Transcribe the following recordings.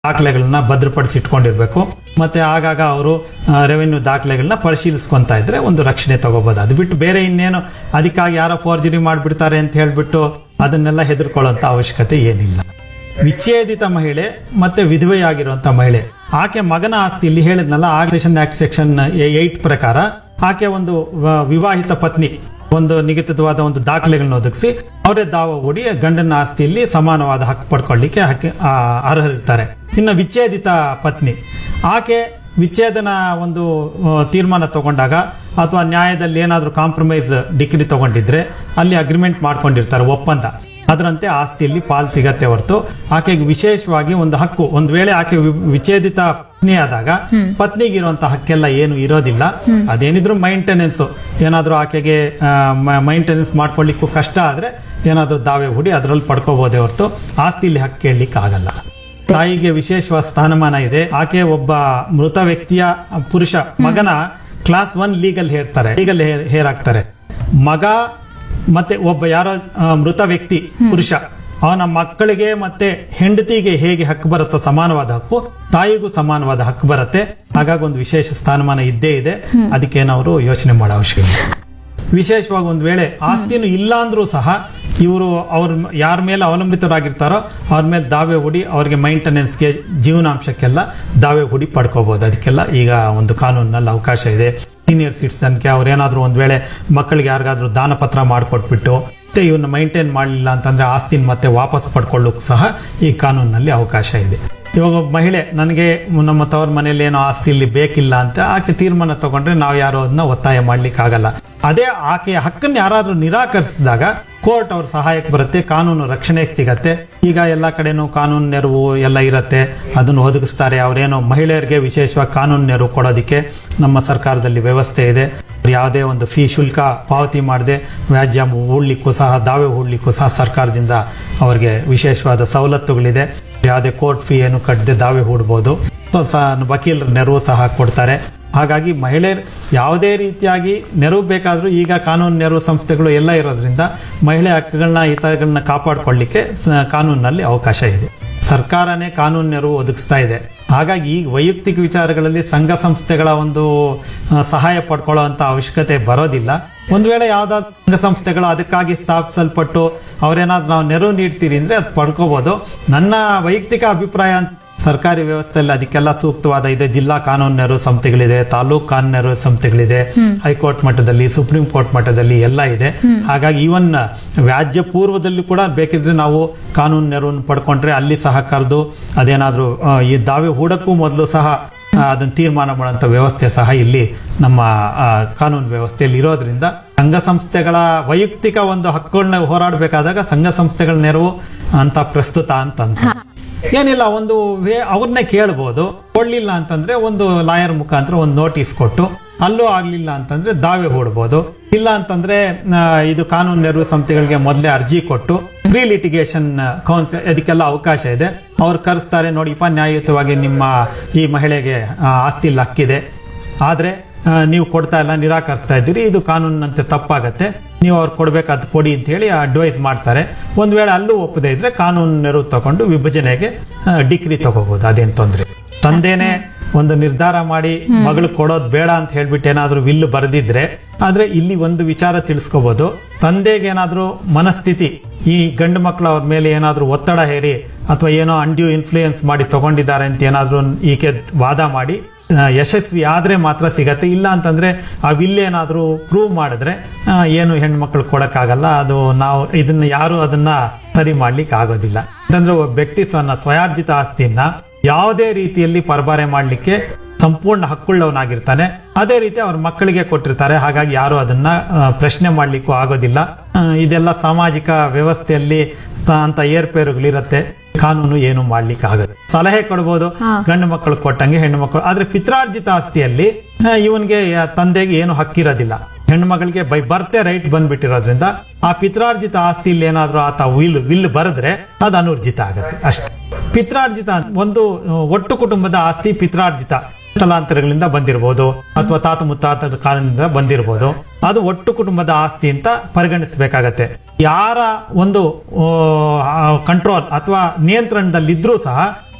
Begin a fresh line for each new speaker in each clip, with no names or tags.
ದಾಖಲೆಗಳನ್ನ ಭದ್ರಪಡಿಸಿ ಇಟ್ಕೊಂಡಿರ್ಬೇಕು ಮತ್ತೆ ಆಗಾಗ ಅವರು ರೆವೆನ್ಯೂ ದಾಖಲೆಗಳನ್ನ ಪರಿಶೀಲಿಸ್ಕೊಂತ ಇದ್ರೆ ಒಂದು ರಕ್ಷಣೆ ತಗೋಬಹುದು ಅದು ಬಿಟ್ಟು ಬೇರೆ ಇನ್ನೇನು ಅದಕ್ಕಾಗಿ ಯಾರೋ ಫೋರ್ಜರಿ ಮಾಡಿಬಿಡ್ತಾರೆ ಅಂತ ಹೇಳ್ಬಿಟ್ಟು ಅದನ್ನೆಲ್ಲ ಹೆದರ್ಕೊಳ್ಳೋಂತ ಅವಶ್ಯಕತೆ ಏನಿಲ್ಲ ವಿಚ್ಛೇದಿತ ಮಹಿಳೆ ಮತ್ತೆ ವಿಧವೆಯಾಗಿರುವಂತ ಮಹಿಳೆ ಆಕೆ ಮಗನ ಆಸ್ತಿ ಇಲ್ಲಿ ಹೇಳಿದ್ನಲ್ಲ ಆಗೇಷನ್ ಆಕ್ಟ್ ಸೆಕ್ಷನ್ ಏಟ್ ಪ್ರಕಾರ ಆಕೆ ಒಂದು ವ- ವಿವಾಹಿತ ಪತ್ನಿ ಒಂದು ನಿಗದಿತವಾದ ಒಂದು ದಾಖಲೆಗಳನ್ನ ಒದಗಿಸಿ ಅವರೇ ದಾವ ಹೂಡಿ ಗಂಡನ ಆಸ್ತಿಯಲ್ಲಿ ಸಮಾನವಾದ ಹಕ್ಕು ಪಡ್ಕೊಳ್ಳಿಕ್ಕೆ ಹಕ್ಕಿ ಆ, ಅರ್ಹರಿರ್ತಾರೆ ಇನ್ನು ವಿಚ್ಛೇದಿತ ಪತ್ನಿ ಆಕೆ ವಿಚ್ಛೇದನ ಒಂದು ಆ, ತೀರ್ಮಾನ ತಗೊಂಡಾಗ ಅಥವಾ ನ್ಯಾಯದಲ್ಲಿ ಏನಾದರೂ ಕಾಂಪ್ರಮೈಸ್ ಡಿಗ್ರಿ ತಗೊಂಡಿದ್ರೆ ಅಲ್ಲಿ ಅಗ್ರಿಮೆಂಟ್ ಮಾಡ್ಕೊಂಡಿರ್ತಾರೆ ಒಪ್ಪಂದ ಅದರಂತೆ ಆಸ್ತಿಯಲ್ಲಿ ಪಾಲ್ ಸಿಗತ್ತೆ ಹೊರತು ಆಕೆಗೆ ವಿಶೇಷವಾಗಿ ಒಂದು ಹಕ್ಕು ಒಂದು ವೇಳೆ ಆಕೆ ವಿ- ವಿಚ್ಛೇದಿತ ಪತ್ನಿ ಆದಾಗ ಪತ್ನಿಗಿರುವಂತ ಹಕ್ಕೆಲ್ಲ ಏನು ಇರೋದಿಲ್ಲ ಅದೇನಿದ್ರು ಮೈಂಟೆನೆನ್ಸ್ ಏನಾದ್ರೂ ಆಕೆಗೆ ಮೈಂಟೆನೆನ್ಸ್ ಮಾಡ್ಕೊಳ್ಳಿಕ್ಕೂ ಕಷ್ಟ ಆದ್ರೆ ಏನಾದ್ರೂ ದಾವೆ ಹೂಡಿ ಅದರಲ್ಲಿ ಪಡ್ಕೋಬಹುದೇ ಹೊರತು ಆಸ್ತಿಯಲ್ಲಿ ಹಕ್ಕು ಕೇಳಲಿಕ್ಕೆ ಆಗಲ್ಲ ತಾಯಿಗೆ ವಿಶೇಷವಾದ ಸ್ಥಾನಮಾನ ಇದೆ ಆಕೆ ಒಬ್ಬ ಮೃತ ವ್ಯಕ್ತಿಯ ಪುರುಷ ಮಗನ ಕ್ಲಾಸ್ ಒನ್ ಲೀಗಲ್ ಹೇರ್ತಾರೆ ಲೀಗಲ್ ಹೇರ್ ಆಗ್ತಾರೆ ಮಗ ಮತ್ತೆ ಒಬ್ಬ ಯಾರೋ ಆ, ಮೃತ ವ್ಯಕ್ತಿ ಪುರುಷ ಅವನ ಮಕ್ಕಳಿಗೆ ಮತ್ತೆ ಹೆಂಡತಿಗೆ ಹೇಗೆ ಹಕ್ಕು ಬರುತ್ತೋ ಸಮಾನವಾದ ಹಕ್ಕು ತಾಯಿಗೂ ಸಮಾನವಾದ ಹಕ್ಕು ಬರುತ್ತೆ ಹಾಗಾಗಿ ಒಂದು ವಿಶೇಷ ಸ್ಥಾನಮಾನ ಇದ್ದೇ ಇದೆ ಅದಕ್ಕೇನವರು ಯೋಚನೆ ಮಾಡೋ ಅವಶ್ಯಕತೆ ಇಲ್ಲ. ವಿಶೇಷವಾಗಿ ಒಂದು ವೇಳೆ ಆಸ್ತಿನೂ ಇಲ್ಲ ಅಂದ್ರೂ ಸಹ ಇವರು ಅವ್ರ ಯಾರ ಮೇಲೆ ಅವಲಂಬಿತರಾಗಿರ್ತಾರೋ ಅವ್ರ ಮೇಲೆ ದಾವೆ ಹೂಡಿ ಅವ್ರಿಗೆ ಮೈಂಟೆನೆನ್ಸ್ಗೆ ಜೀವನಾಂಶಕ್ಕೆಲ್ಲ ದಾವೆ ಹೂಡಿ ಪಡ್ಕೋಬಹುದು ಅದಕ್ಕೆಲ್ಲ ಈಗ ಒಂದು ಕಾನೂನಿನಲ್ಲಿ ಅವಕಾಶ ಇದೆ ಸೀನಿಯರ್ ಸಿಟಿಸನ್ಗೆ ಅವ್ರೇನಾದ್ರೂ ಒಂದು ವೇಳೆ ಮಕ್ಕಳಿಗೆ ಯಾರಿಗಾದ್ರೂ ದಾನ ಪತ್ರ ಮಾಡಿಕೊಟ್ಬಿಟ್ಟು ಮತ್ತೆ ಇವನ್ನ ಮೈಂಟೈನ್ ಮಾಡಲಿಲ್ಲ ಅಂತಂದ್ರೆ ಆಸ್ತಿನ ಮತ್ತೆ ವಾಪಸ್ ಪಡ್ಕೊಳ್ಳೋಕ್ಕೂ ಸಹ ಈ ಕಾನೂನಿನಲ್ಲಿ ಅವಕಾಶ ಇದೆ ಇವಾಗ ಒಬ್ಬ ಮಹಿಳೆ ನನಗೆ ನಮ್ಮ ತವ್ರ ಮನೇಲಿ ಏನೋ ಆಸ್ತಿ ಇಲ್ಲಿ ಬೇಕಿಲ್ಲ ಅಂತ ಆಕೆ ತೀರ್ಮಾನ ತಗೊಂಡ್ರೆ ನಾವು ಯಾರೋ ಅದನ್ನ ಒತ್ತಾಯ ಮಾಡ್ಲಿಕ್ಕೆ ಆಗಲ್ಲ ಅದೇ ಆಕೆಯ ಹಕ್ಕನ್ನು ಯಾರಾದ್ರೂ ನಿರಾಕರಿಸಿದಾಗ ಕೋರ್ಟ್ ಅವ್ರ ಸಹಾಯಕ್ಕೆ ಬರುತ್ತೆ ಕಾನೂನು ರಕ್ಷಣೆಗೆ ಸಿಗತ್ತೆ ಈಗ ಎಲ್ಲ ಕಡೆನೂ ಕಾನೂನು ನೆರವು ಎಲ್ಲ ಇರತ್ತೆ ಅದನ್ನು ಒದಗಿಸ್ತಾರೆ ಅವರೇನೋ ಮಹಿಳೆಯರಿಗೆ ವಿಶೇಷವಾಗಿ ಕಾನೂನು ನೆರವು ಕೊಡೋದಕ್ಕೆ ನಮ್ಮ ಸರ್ಕಾರದಲ್ಲಿ ವ್ಯವಸ್ಥೆ ಇದೆ ಯಾವುದೇ ಒಂದು ಫೀ ಶುಲ್ಕ ಪಾವತಿ ಮಾಡದೆ ವ್ಯಾಜ್ಯ ಹೂಡ್ಲಿಕ್ಕೂ ಸಹ ದಾವೆ ಹೂಡ್ಲಿಕ್ಕೂ ಸಹ ಸರ್ಕಾರದಿಂದ ಅವರಿಗೆ ವಿಶೇಷವಾದ ಸವಲತ್ತುಗಳಿದೆ ಯಾವುದೇ ಕೋರ್ಟ್ ಫೀ ಏನು ಕಟ್ಟದೆ ದಾವೆ ಹೂಡ್ಬೋದು ಸೊ ಸ- ವಕೀಲರ ನೆರವು ಸಹ ಕೊಡ್ತಾರೆ ಹಾಗಾಗಿ ಮಹಿಳೆಯರು ಯಾವುದೇ ರೀತಿಯಾಗಿ ನೆರವು ಬೇಕಾದರೂ ಈಗ ಕಾನೂನು ನೆರವು ಸಂಸ್ಥೆಗಳು ಎಲ್ಲ ಇರೋದ್ರಿಂದ ಮಹಿಳೆ ಹಕ್ಕುಗಳನ್ನ ಹಿತಗಳನ್ನ ಕಾಪಾಡಿಕೊಳ್ಳಿಕ್ಕೆ ಸ- ಕಾನೂನಿನಲ್ಲಿ ಅವಕಾಶ ಇದೆ ಸರ್ಕಾರನೇ ಕಾನೂನು ನೆರವು ಒದಗಿಸ್ತಾ ಇದೆ ಹಾಗಾಗಿ ಈ ವೈಯಕ್ತಿಕ ವಿಚಾರಗಳಲ್ಲಿ ಸಂಘ ಸಂಸ್ಥೆಗಳ ಒಂದು ಆ, ಸಹಾಯ ಪಡ್ಕೊಳ್ಳುವಂತ ಅವಶ್ಯಕತೆ ಬರೋದಿಲ್ಲ ಒಂದು ವೇಳೆ ಯಾವ್ದಾದ್ರು ಸಂಘ ಸಂಸ್ಥೆಗಳು ಅದಕ್ಕಾಗಿ ಸ್ಥಾಪಿಸಲ್ಪಟ್ಟು ಅವರೇನಾದ್ರು ನಾವು ನೆರವು ನೀಡ್ತೀರಿ ಅಂದ್ರೆ ಅದು ಪಡ್ಕೋಬಹುದು ನನ್ನ ವೈಯಕ್ತಿಕ ಅಭಿಪ್ರಾಯ ಅಂತ ಸರ್ಕಾರಿ ವ್ಯವಸ್ಥೆಯಲ್ಲಿ ಅದಕ್ಕೆಲ್ಲ ಸೂಕ್ತವಾದ ಇದೆ ಜಿಲ್ಲಾ ಕಾನೂನು ನೆರವು ಸಂಸ್ಥೆಗಳಿದೆ ತಾಲೂಕು ಕಾನೂನು ನೆರವು ಸಂಸ್ಥೆಗಳಿದೆ ಹೈಕೋರ್ಟ್ ಮಟ್ಟದಲ್ಲಿ ಸುಪ್ರೀಂ ಕೋರ್ಟ್ ಮಟ್ಟದಲ್ಲಿ ಎಲ್ಲ ಇದೆ ಹಾಗಾಗಿ ಈವನ್ ವ್ಯಾಜ್ಯ ಪೂರ್ವದಲ್ಲಿ ಕೂಡ ಬೇಕಿದ್ರೆ ನಾವು ಕಾನೂನು ನೆರವನ್ನು ಪಡ್ಕೊಂಡ್ರೆ ಅಲ್ಲಿ ಸಹ ಕರೆದು ಅದೇನಾದ್ರೂ ಆ, ಈ ದಾವೆ ಹೂಡಕ್ಕೂ ಮೊದಲು ಸಹ ಆ, ಅದನ್ನ ತೀರ್ಮಾನ ಮಾಡುವಂತ ವ್ಯವಸ್ಥೆ ಸಹ ಇಲ್ಲಿ ನಮ್ಮ ಆ, ಕಾನೂನು ವ್ಯವಸ್ಥೆಯಲ್ಲಿ ಇರೋದ್ರಿಂದ ಸಂಘ ಸಂಸ್ಥೆಗಳ ವೈಯಕ್ತಿಕ ಒಂದು ಹಕ್ಕುಗಳನ್ನ ಹೋರಾಡಬೇಕಾದಾಗ ಸಂಘ ಸಂಸ್ಥೆಗಳ ನೆರವು ಅಂತ ಪ್ರಸ್ತುತ ಅಂತ ಏನಿಲ್ಲ ಒಂದು ವೇ- ಅವ್ರನ್ನೇ ಕೇಳ್ಬೋದು ಕೊಡ್ಲಿಲ್ಲ ಅಂತಂದ್ರೆ ಒಂದು ಲಾಯರ್ ಮುಖಾಂತರ ಒಂದು ನೋಟಿಸ್ ಕೊಟ್ಟು ಅಲ್ಲೂ ಆಗ್ಲಿಲ್ಲ ಅಂತಂದ್ರೆ ದಾವೆ ಹೂಡ್ಬೋದು ಇಲ್ಲ ಅಂತಂದ್ರೆ ಆ, ಇದು ಕಾನೂನು ನೆರವು ಸಂಸ್ಥೆಗಳಿಗೆ ಮೊದಲೇ ಅರ್ಜಿ ಕೊಟ್ಟು ಪ್ರೀ ಲಿಟಿಗೇಷನ್ ಕೌನ್ಸಿಲ್ ಇದಕ್ಕೆಲ್ಲ ಅವಕಾಶ ಇದೆ ಅವ್ರು ಕರೆಸ್ತಾರೆ ನೋಡಿಪ್ಪ ನ್ಯಾಯಯುತವಾಗಿ ನಿಮ್ಮ ಈ ಮಹಿಳೆಗೆ ಆ, ಆಸ್ತಿಲಿ ಹಕ್ಕಿದೆ ಆದ್ರೆ ಆ, ನೀವು ಕೊಡ್ತಾ ಇಲ್ಲ ನಿರಾಕರಿಸ್ತಾ ಇದ್ದೀರಿ ಇದು ಕಾನೂನಿನಂತೆ ತಪ್ಪಾಗತ್ತೆ ನೀವು ಅವ್ರು ಕೊಡ್ಬೇಕಾದ್ ಕೊಡಿ ಅಂತ ಹೇಳಿ ಅಡ್ವೈಸ್ ಮಾಡ್ತಾರೆ ಒಂದ್ ವೇಳೆ ಅಲ್ಲೂ ಒಪ್ಪದೇ ಇದ್ರೆ ಕಾನೂನು ನೆರವು ತಗೊಂಡು ವಿಭಜನೆಗೆ ಡಿಗ್ರಿ ತಗೋಬಹುದು ಅದೇನ್ ತೊಂದ್ರೆ ಇಲ್ಲ. ತಂದೆನೆ ಒಂದು ನಿರ್ಧಾರ ಮಾಡಿ ಮಗಳು ಕೊಡೋದು ಬೇಡ ಅಂತ ಹೇಳ್ಬಿಟ್ಟು ಏನಾದ್ರೂ ವಿಲ್ಲು ಬರೆದಿದ್ರೆ ಆದ್ರೆ ಇಲ್ಲಿ ಒಂದು ವಿಚಾರ ತಿಳಿಸ್ಕೋಬಹುದು ತಂದೆಗೆ ಏನಾದ್ರೂ ಮನಸ್ಥಿತಿ ಈ ಗಂಡು ಮಕ್ಕಳು ಅವ್ರ ಮೇಲೆ ಏನಾದ್ರೂ ಒತ್ತಡ ಹೇರಿ ಅಥವಾ ಏನೋ ಅಂಡ್ಯೂ ಇನ್ಫ್ಲೂಯೆನ್ಸ್ ಮಾಡಿ ತಗೊಂಡಿದ್ದಾರೆ ಅಂತ ಏನಾದ್ರೂ ಈಕೆ ವಾದ ಮಾಡಿ ಆ, ಯಶಸ್ವಿ ಆದ್ರೆ ಮಾತ್ರ ಸಿಗತ್ತೆ ಇಲ್ಲ ಅಂತಂದ್ರೆ ಆ ವಿಲ್ ಏನಾದ್ರೂ ಪ್ರೂವ್ ಮಾಡಿದ್ರೆ ಆ, ಏನು ಹೆಣ್ಮಕ್ಳು ಕೊಡಕ್ಕಾಗಲ್ಲ ಅದು ನಾವು ಇದನ್ನ ಯಾರು ಅದನ್ನ ಸರಿ ಮಾಡ್ಲಿಕ್ಕೆ ಆಗೋದಿಲ್ಲ ಅಂತಂದ್ರೆ ಒಬ್ಬ ವ್ಯಕ್ತಿ ತನ್ನ ಸ್ವಯಾರ್ಜಿತ ಆಸ್ತಿಯನ್ನ ಯಾವುದೇ ರೀತಿಯಲ್ಲಿ ಪರಬಾರೆ ಮಾಡ್ಲಿಕ್ಕೆ ಸಂಪೂರ್ಣ ಹಕ್ಕುಳ್ಳವನಾಗಿರ್ತಾನೆ ಅದೇ ರೀತಿ ಅವ್ರ ಮಕ್ಕಳಿಗೆ ಕೊಟ್ಟಿರ್ತಾರೆ ಹಾಗಾಗಿ ಯಾರು ಅದನ್ನ ಆ, ಪ್ರಶ್ನೆ ಮಾಡ್ಲಿಕ್ಕೂ ಆಗೋದಿಲ್ಲ ಆ, ಇದೆಲ್ಲ ಸಾಮಾಜಿಕ ವ್ಯವಸ್ಥೆಯಲ್ಲಿ ತ- ಅಂತ ಏರ್ಪೇರುಗಳಿರತ್ತೆ ಕಾನೂನು ಏನು ಮಾಡ್ಲಿಕ್ಕೆ ಆಗದು ಸಲಹೆ ಕೊಡ್ಬೋದು ಗಂಡು ಮಕ್ಕಳು ಕೊಟ್ಟಂಗೆ ಹೆಣ್ಣು ಮಕ್ಕಳು ಆದ್ರೆ ಪಿತ್ರಾರ್ಜಿತ ಆಸ್ತಿಯಲ್ಲಿ ಆ, ಇವನ್ಗೆ ಆ, ತಂದೆಗೆ ಏನು ಹಕ್ಕಿರೋದಿಲ್ಲ ಹೆಣ್ಣು ಮಗಳಿಗೆ ಬೈ ಬರ್ತೆ ರೈಟ್ ಬಂದ್ಬಿಟ್ಟಿರೋದ್ರಿಂದ ಆ ಪಿತ್ರಾರ್ಜಿತ ಆಸ್ತಿಯಲ್ಲಿ ಏನಾದ್ರೂ ಆತ ವಿಲ್ ವಿಲ್ ಬರೆದ್ರೆ ಅದು ಅನೂರ್ಜಿತ ಆಗತ್ತೆ ಅಷ್ಟೇ ಪಿತ್ರಾರ್ಜಿತ ಒಂದು ಆ, ಒಟ್ಟು ಕುಟುಂಬದ ಆಸ್ತಿ ಪಿತ್ರಾರ್ಜಿತ ತಲಾಂತರಗಳಿಂದ ಬಂದಿರಬಹುದು ಅಥವಾ ತಾತ ಮುತ್ತಾತದ ಕಾಲದಿಂದ ಬಂದಿರಬಹುದು ಅದು ಒಟ್ಟು ಕುಟುಂಬದ ಆಸ್ತಿ ಅಂತ ಪರಿಗಣಿಸಬೇಕಾಗತ್ತೆ ಯಾರ ಒಂದು ಕಂಟ್ರೋಲ್ ಅಥವಾ ನಿಯಂತ್ರಣದಲ್ಲಿದ್ರೂ ಸಹ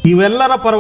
ಇವೆಲ್ಲರ ಪರ